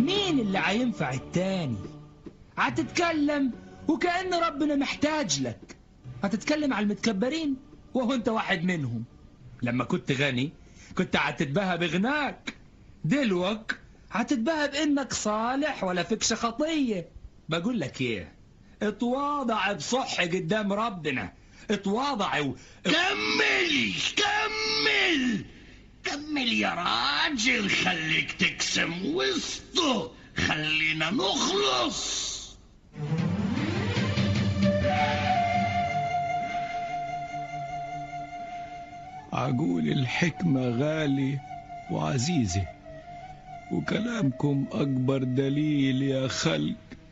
مين اللي هينفع التاني هتتكلم وكأن ربنا محتاج لك هتتكلم على المتكبرين وهو انت واحد منهم لما كنت غني كنت هتتباهى بغناك دلوك هتتباهى بانك صالح ولا فيكش خطية بقول لك ايه اتواضع بصح قدام ربنا اتواضع و... كمل كمل كمل يا راجل خليك تقسم وسطه خلينا نخلص عقول الحكمة غالي وعزيزة وكلامكم أكبر دليل يا خلق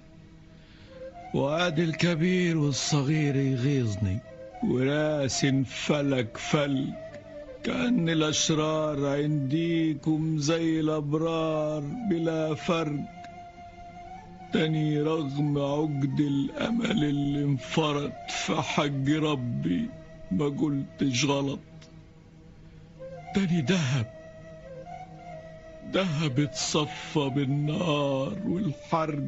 وعاد الكبير والصغير يغيظني وراس فلك فلك كأن الأشرار عنديكم زي الأبرار بلا فرق تاني رغم عقد الأمل اللي انفرط في حق ربي ما قلتش غلط تاني دهب دهب اتصفى بالنار والحرق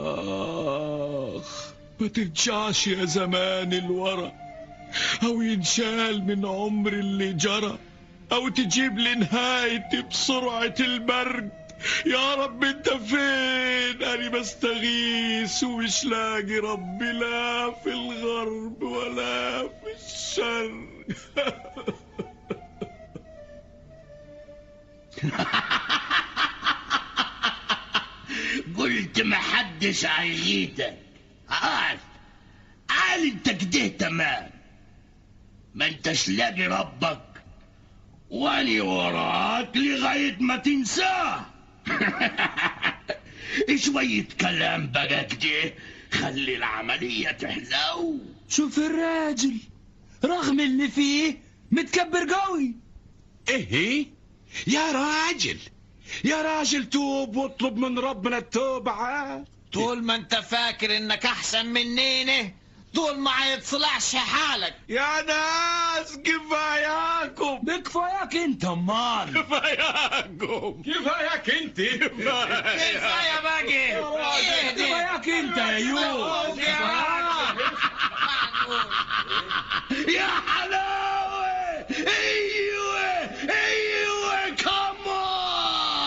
آخ ما ترجعش يا زمان الورا أو ينشال من عمر اللي جرى أو تجيب لي نهايتي بسرعة البرد يا رب انت فين انا بستغيث ومش لاقي ربي لا في الغرب ولا في الشرق قلت محدش هيغيتك عال عال انت كده تمام ما انتش لاقي ربك واني وراك لغاية ما تنساه شوية كلام بقى كده خلي العملية تحلو شوف الراجل رغم اللي فيه متكبر قوي ايه يا راجل يا راجل توب واطلب من ربنا التوبة عاد طول ما انت فاكر انك احسن منينه طول ما هيتصلحش حالك يا ناس كفاياكم بكفاياك انت امال كفاياكم كفاياك انت كفايه باقي ايه دي كفاياك انت يا يوسف يا حلاوة